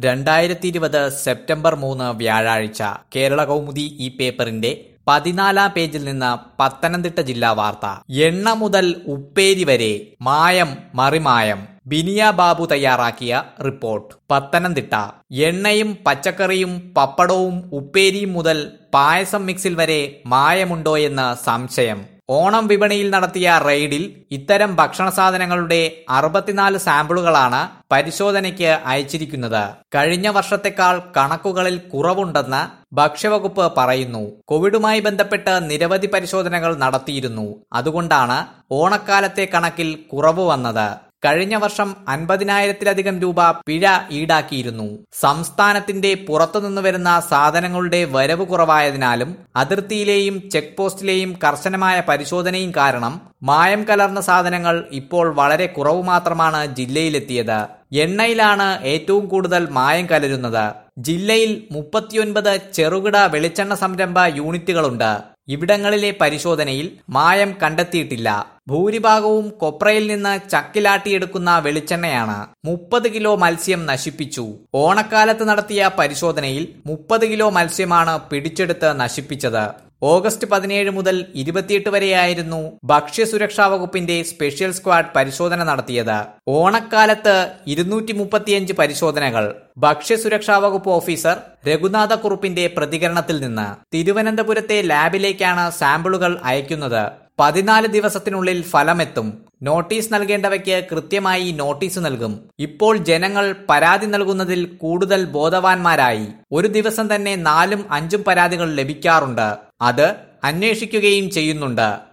രണ്ടായിരത്തി ഇരുപത് സെപ്റ്റംബർ മൂന്ന് വ്യാഴാഴ്ച കേരള കൗമുദി ഈ പേപ്പറിന്റെ പതിനാലാം പേജിൽ നിന്ന് പത്തനംതിട്ട ജില്ലാ വാർത്ത എണ്ണ മുതൽ ഉപ്പേരി വരെ മായം മറിമായം ബിനിയ ബാബു തയ്യാറാക്കിയ റിപ്പോർട്ട് പത്തനംതിട്ട എണ്ണയും പച്ചക്കറിയും പപ്പടവും ഉപ്പേരിയും മുതൽ പായസം മിക്സിൽ വരെ മായമുണ്ടോയെന്ന് സംശയം ഓണം വിപണിയിൽ നടത്തിയ റെയ്ഡിൽ ഇത്തരം ഭക്ഷണ സാധനങ്ങളുടെ അറുപത്തിനാല് സാമ്പിളുകളാണ് പരിശോധനയ്ക്ക് അയച്ചിരിക്കുന്നത് കഴിഞ്ഞ വർഷത്തെക്കാൾ കണക്കുകളിൽ കുറവുണ്ടെന്ന് ഭക്ഷ്യവകുപ്പ് പറയുന്നു കോവിഡുമായി ബന്ധപ്പെട്ട് നിരവധി പരിശോധനകൾ നടത്തിയിരുന്നു അതുകൊണ്ടാണ് ഓണക്കാലത്തെ കണക്കിൽ കുറവ് വന്നത് കഴിഞ്ഞ വർഷം അൻപതിനായിരത്തിലധികം രൂപ പിഴ ഈടാക്കിയിരുന്നു സംസ്ഥാനത്തിന്റെ പുറത്തുനിന്ന് വരുന്ന സാധനങ്ങളുടെ വരവ് കുറവായതിനാലും അതിർത്തിയിലെയും ചെക്ക് പോസ്റ്റിലെയും കർശനമായ പരിശോധനയും കാരണം മായം കലർന്ന സാധനങ്ങൾ ഇപ്പോൾ വളരെ കുറവ് മാത്രമാണ് ജില്ലയിലെത്തിയത് എണ്ണയിലാണ് ഏറ്റവും കൂടുതൽ മായം കലരുന്നത് ജില്ലയിൽ മുപ്പത്തിയൊൻപത് ചെറുകിട വെളിച്ചെണ്ണ സംരംഭ യൂണിറ്റുകളുണ്ട് ഇവിടങ്ങളിലെ പരിശോധനയിൽ മായം കണ്ടെത്തിയിട്ടില്ല ഭൂരിഭാഗവും കൊപ്രയിൽ നിന്ന് ചക്കിലാട്ടിയെടുക്കുന്ന വെളിച്ചെണ്ണയാണ് മുപ്പത് കിലോ മത്സ്യം നശിപ്പിച്ചു ഓണക്കാലത്ത് നടത്തിയ പരിശോധനയിൽ മുപ്പത് കിലോ മത്സ്യമാണ് പിടിച്ചെടുത്ത് നശിപ്പിച്ചത് ഓഗസ്റ്റ് പതിനേഴ് മുതൽ ഇരുപത്തിയെട്ട് വരെയായിരുന്നു ഭക്ഷ്യസുരക്ഷാ വകുപ്പിന്റെ സ്പെഷ്യൽ സ്ക്വാഡ് പരിശോധന നടത്തിയത് ഓണക്കാലത്ത് ഇരുന്നൂറ്റി മുപ്പത്തിയഞ്ച് പരിശോധനകൾ ഭക്ഷ്യസുരക്ഷാ വകുപ്പ് ഓഫീസർ രഘുനാഥക്കുറുപ്പിന്റെ പ്രതികരണത്തിൽ നിന്ന് തിരുവനന്തപുരത്തെ ലാബിലേക്കാണ് സാമ്പിളുകൾ അയക്കുന്നത് പതിനാല് ദിവസത്തിനുള്ളിൽ ഫലമെത്തും നോട്ടീസ് നൽകേണ്ടവയ്ക്ക് കൃത്യമായി നോട്ടീസ് നൽകും ഇപ്പോൾ ജനങ്ങൾ പരാതി നൽകുന്നതിൽ കൂടുതൽ ബോധവാന്മാരായി ഒരു ദിവസം തന്നെ നാലും അഞ്ചും പരാതികൾ ലഭിക്കാറുണ്ട് അത് അന്വേഷിക്കുകയും ചെയ്യുന്നുണ്ട്